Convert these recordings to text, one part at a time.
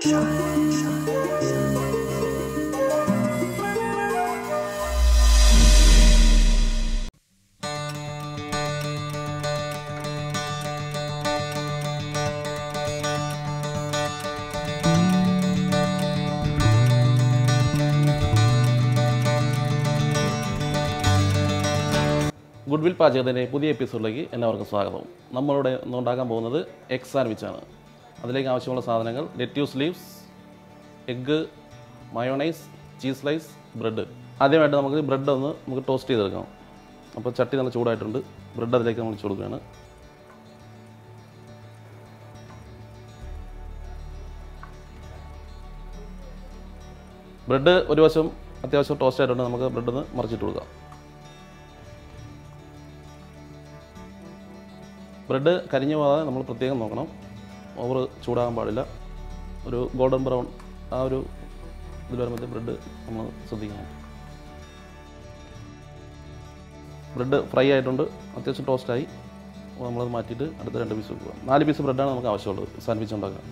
good will പാചകത്തിൻ്റെ പുതിയ എപ്പിസോഡിലേക്ക് എല്ലാവർക്കും സ്വാഗതം നമ്മളിവിടെ ഇന്ന് ഉണ്ടാക്കാൻ പോകുന്നത് എഗ് സാൻഡ്വിച്ചാണ് അതിലേക്ക് ആവശ്യമുള്ള സാധനങ്ങൾ lettuce leaves egg mayonnaise cheese slice bread ആദ്യമായിട്ട് നമുക്ക് ബ്രെഡ് ഒന്ന് നമുക്ക് ടോസ്റ്റ് ചെയ്തെടുക്കാം അപ്പോൾ ചട്ടി നല്ല ചൂടായിട്ടുണ്ട് ബ്രെഡ് അതിലേക്ക് നമ്മൾ വെച്ച് കൊടുക്കുകയാണ് ബ്രെഡ് ഒരു വശം അത്യാവശ്യം ടോസ്റ്റ് ആയിട്ടുണ്ട് നമുക്ക് ബ്രെഡ് ഒന്ന് മറിച്ചിട്ട് കൊടുക്കാം ബ്രെഡ് കരിഞ്ഞു പോകാതെ നമ്മൾ പ്രത്യേകം നോക്കണം ഓവർ ചൂടാകാൻ പാടില്ല ഒരു ഗോൾഡൻ ബ്രൗൺ ആ ഒരു ഇതിൽ വരുമ്പോഴത്തെ ബ്രെഡ് നമ്മൾ ശ്രദ്ധിക്കണം ബ്രെഡ് ഫ്രൈ ആയിട്ടുണ്ട് അത്യാവശ്യം ടോസ്റ്റായി അപ്പോൾ നമ്മളത് മാറ്റിയിട്ട് അടുത്ത രണ്ട് പീസ് വെക്കുക നാല് പീസ് ബ്രെഡാണ് നമുക്ക് ആവശ്യമുള്ളത് സാൻഡ്വിച്ച് ഉണ്ടാക്കാൻ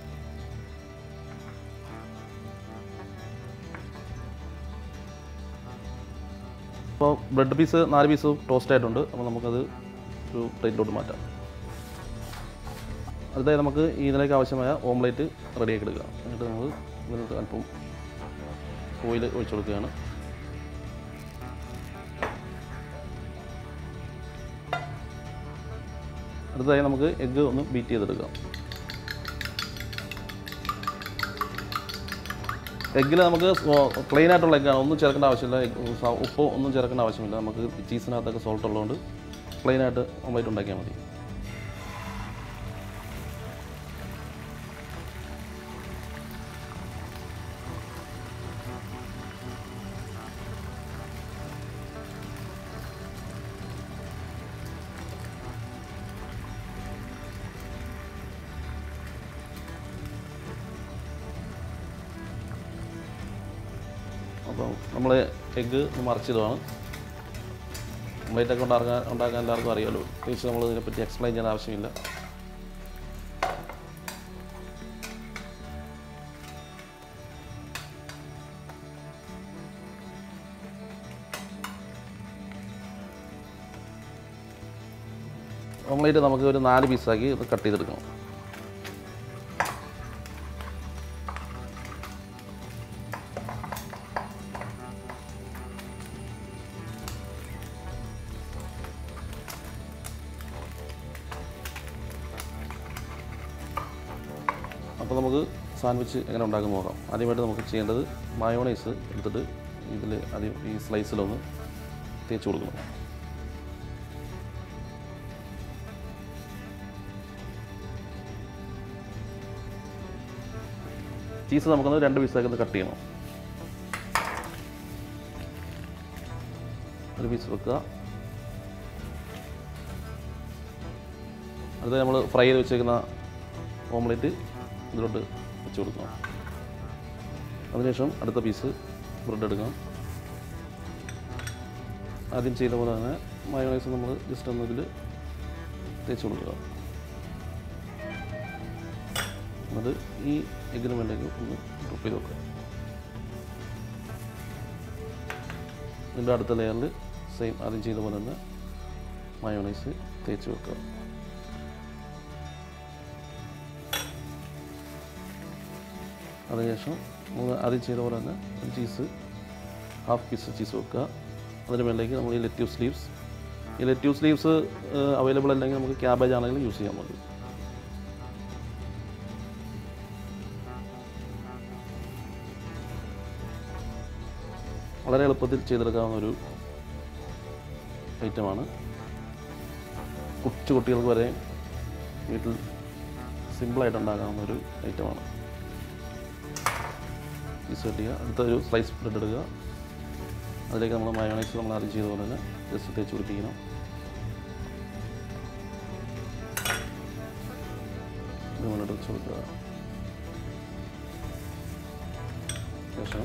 അപ്പോൾ ബ്രെഡ് പീസ് നാല് പീസ് ടോസ്റ്റ് ആയിട്ടുണ്ട് അപ്പോൾ നമുക്കത് ഒരു പ്ലേറ്റിലോട്ട് മാറ്റാം അടുത്തായി നമുക്ക് ഇതിലേക്ക് ആവശ്യമായ ഓംലേറ്റ് റെഡിയാക്കി എടുക്കുക എന്നിട്ട് നമ്മൾ ഇതിനകത്ത് അല്പം ഓയിൽ ഒഴിച്ചു കൊടുക്കുകയാണ് അടുത്തതായി നമുക്ക് എഗ്ഗ് ഒന്ന് ബീറ്റ് ചെയ്തെടുക്കാം എഗ്ഗിൽ നമുക്ക് പ്ലെയിൻ ആയിട്ടുള്ള എഗ്ഗാണ് ഒന്നും ചേർക്കേണ്ട ആവശ്യമില്ല egg- സ- ഉപ്പോ ഒന്നും ചേർക്കേണ്ട ആവശ്യമില്ല നമുക്ക് ചീസിനകത്തൊക്കെ സോൾട്ട് ഉള്ളതുകൊണ്ട് പ്ലെയിൻ ആയിട്ട് ഓംലേറ്റ് ഉണ്ടാക്കിയാൽ മതി അപ്പം നമ്മൾ എഗ്ഗ് മറിച്ചിടുവാണ് ഓംലേറ്റൊക്കെ ഉണ്ടാക്കാൻ ഉണ്ടാക്കാൻ എല്ലാവർക്കും അറിയാമല്ലോ പ്രത്യേകിച്ച് നമ്മൾ ഇതിനെപ്പറ്റി എക്സ്പ്ലെയിൻ ചെയ്യാൻ ആവശ്യമില്ല ഓംലേറ്റ് നമുക്ക് ഒരു നാല് പീസാക്കി ഇത് കട്ട് ചെയ്തെടുക്കണം അപ്പോൾ നമുക്ക് സാൻഡ്വിച്ച് എങ്ങനെ ഉണ്ടാക്കുന്നു നോക്കാം ആദ്യമായിട്ട് നമുക്ക് ചെയ്യേണ്ടത് മയോണൈസ് എടുത്തിട്ട് ഇതിൽ ആദ്യം ഈ സ്ലൈസിലൊന്ന് തേച്ച് കൊടുക്കണം ചീസ് നമുക്കൊന്ന് രണ്ട് പീസാക്കി ഒന്ന് കട്ട് ചെയ്യണം ഒരു പീസ് വെക്കുക അടുത്ത നമ്മൾ ഫ്രൈ ചെയ്ത് വെച്ചേക്കുന്ന ഓംലെറ്റ് ഇതിലോട്ട് വെച്ച് കൊടുക്കണം അതിനുശേഷം അടുത്ത പീസ് ബ്രെഡ് എടുക്കണം ആദ്യം ചെയ്ത പോലെ തന്നെ മയോണൈസ് നമ്മൾ ജസ്റ്റ് ഒന്ന് ഇതിൽ തേച്ച് കൊടുക്കുക അത് ഈ എഗ്ഗിന് വേണ്ടേക്ക് ഒന്ന് ഡ്രോപ്പ് ചെയ്ത് വെക്കുക ഇതിൻ്റെ അടുത്ത ലെയറിൽ സെയിം ആദ്യം ചെയ്ത പോലെ തന്നെ മയോണൈസ് തേച്ച് വെക്കുക അതിനുശേഷം നമ്മൾ ആദ്യം ചെയ്ത പോലെ തന്നെ ഒരു ചീസ് ഹാഫ് പീസ് ചീസ് വെക്കുക അതിന് മേലേക്ക് നമ്മൾ ഈ ലെറ്റ്യൂസ് ലീവ്സ് ഈ ലെറ്റ്യൂസ് ലീവ്സ് അവൈലബിൾ അല്ലെങ്കിൽ നമുക്ക് ക്യാബേജ് ആണെങ്കിലും യൂസ് ചെയ്യാൻ മതി വളരെ എളുപ്പത്തിൽ ചെയ്തെടുക്കാവുന്ന ഒരു ഐറ്റമാണ് കൊച്ചു കുട്ടികൾക്ക് വരെ വീട്ടിൽ സിമ്പിളായിട്ട് ഉണ്ടാക്കാവുന്ന ഒരു ഐറ്റമാണ് പീസ് കട്ട് ചെയ്യുക അടുത്തൊരു സ്ലൈസ് ബ്രെഡ് എടുക്കുക അതിലേക്ക് നമ്മൾ മയോണൈസ് നമ്മൾ ആദ്യം ചെയ്ത പോലെ തന്നെ ജസ്റ്റ് തേച്ച് പിടിപ്പിക്കണം ഇത് മുന്നോട്ട് വെച്ച് കൊടുക്കുക ശേഷം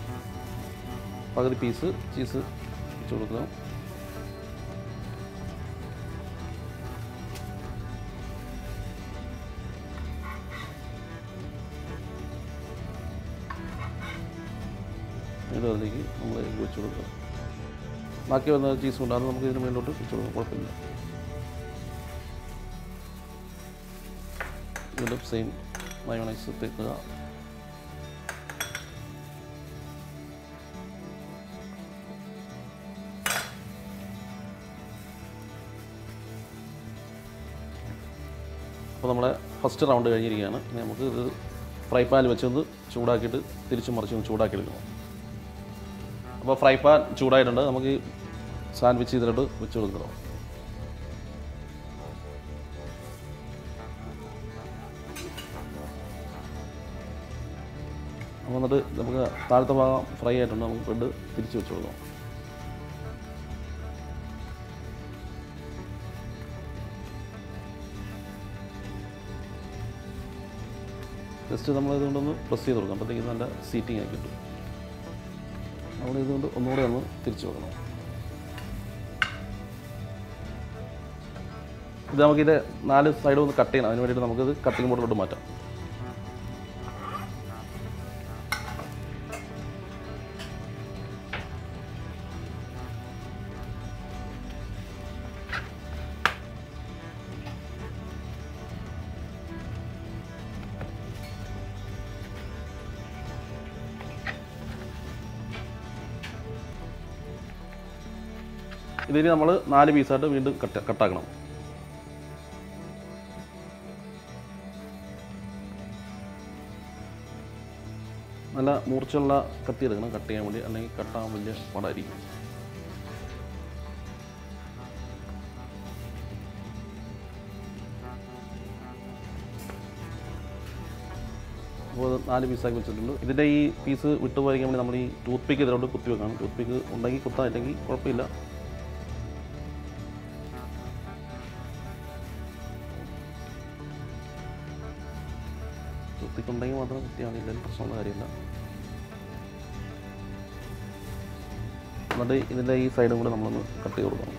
പകുതി പീസ് ചീസ് വെച്ച് കൊടുക്കുക വീണ്ടും അതിലേക്ക് നമ്മൾ എഗ്ഗ് വെച്ച് കൊടുക്കുക ബാക്കി വന്ന ചീസ് കൊണ്ട് അത് നമുക്ക് ഇതിന് മേലോട്ട് വെച്ച് കൊടുക്കാം കുഴപ്പമില്ല വീണ്ടും സെയിം മയോണൈസ് തേക്കുക അപ്പോൾ നമ്മളെ ഫസ്റ്റ് റൗണ്ട് കഴിഞ്ഞിരിക്കുകയാണ് ഇനി നമുക്ക് ഇത് ഫ്രൈ പാനിൽ വെച്ചൊന്ന് ചൂടാക്കിയിട്ട് തിരിച്ചും മറിച്ചും ചൂടാക്കി എടുക്കണം അപ്പോൾ ഫ്രൈ പാൻ ചൂടായിട്ടുണ്ട് നമുക്ക് ഈ സാൻഡ്വിച്ച് ഇതിലോട്ട് വെച്ച് കൊടുക്കണം അപ്പോൾ എന്നിട്ട് നമുക്ക് താഴത്തെ ഭാഗം ഫ്രൈ ആയിട്ടുണ്ട് നമുക്ക് ബ്രെഡ് തിരിച്ച് വെച്ച് കൊടുക്കാം ജസ്റ്റ് നമ്മൾ ഇതുകൊണ്ടൊന്ന് പ്രസ് ചെയ്ത് കൊടുക്കാം അപ്പോഴത്തേക്കും നല്ല സീറ്റിംഗ് ആയി കിട്ടും നമ്മൾ ഇതുകൊണ്ട് ഒന്നുകൂടെ ഒന്ന് തിരിച്ചു വെക്കണം ഇത് നമുക്കിത് നാല് സൈഡും ഒന്ന് കട്ട് ചെയ്യണം അതിന് വേണ്ടിയിട്ട് നമുക്കിത് കട്ടിംഗ് ബോർഡിലോട്ട് മാറ്റാം ഇതിന് നമ്മൾ നാല് പീസായിട്ട് വീണ്ടും കട്ട് കട്ടാക്കണം നല്ല മൂർച്ചയുള്ള കത്തി എടുക്കണം കട്ട് ചെയ്യാൻ വേണ്ടി അല്ലെങ്കിൽ കട്ടാൻ വലിയ പാടായിരിക്കും അപ്പോൾ അത് നാല് പീസാക്കി വെച്ചിട്ടുണ്ട് ഇതിൻ്റെ ഈ പീസ് വിട്ടുപോയിരിക്കാൻ വേണ്ടി നമ്മൾ ഈ ടൂത്ത് പിക്ക് ഇതിലോട്ട് കുത്തി വെക്കണം ടൂത്ത് പിക്ക് ഉണ്ടെങ്കിൽ കുത്താൻ ഇല്ലെങ്കിൽ കുഴപ്പമില്ല കുത്തിക്കുണ്ടെങ്കിൽ മാത്രം കുത്തിയാൽ മതി ഇല്ലെങ്കിൽ പ്രശ്നമുള്ള കാര്യമില്ല എന്നിട്ട് ഇതിൻ്റെ ഈ സൈഡും കൂടെ നമ്മളൊന്ന് കട്ട് ചെയ്ത് കൊടുക്കണം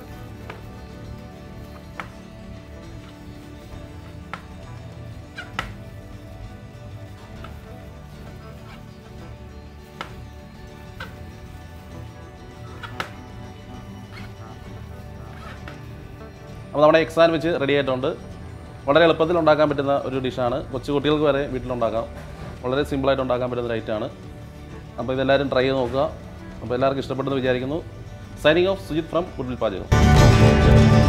അപ്പോൾ നമ്മുടെ എക്സാൻ വെച്ച് റെഡി ആയിട്ടുണ്ട് വളരെ എളുപ്പത്തിൽ ഉണ്ടാക്കാൻ പറ്റുന്ന ഒരു ഡിഷാണ് കൊച്ചു കുട്ടികൾക്ക് വരെ വീട്ടിലുണ്ടാക്കാം വളരെ സിമ്പിളായിട്ട് ഉണ്ടാക്കാൻ പറ്റുന്ന ഒരു ഐറ്റമാണ് അപ്പോൾ ഇതെല്ലാവരും ട്രൈ ചെയ്ത് നോക്കുക അപ്പോൾ എല്ലാവർക്കും ഇഷ്ടപ്പെട്ടെന്ന് വിചാരിക്കുന്നു signing off Sujith from goodwill പാചകം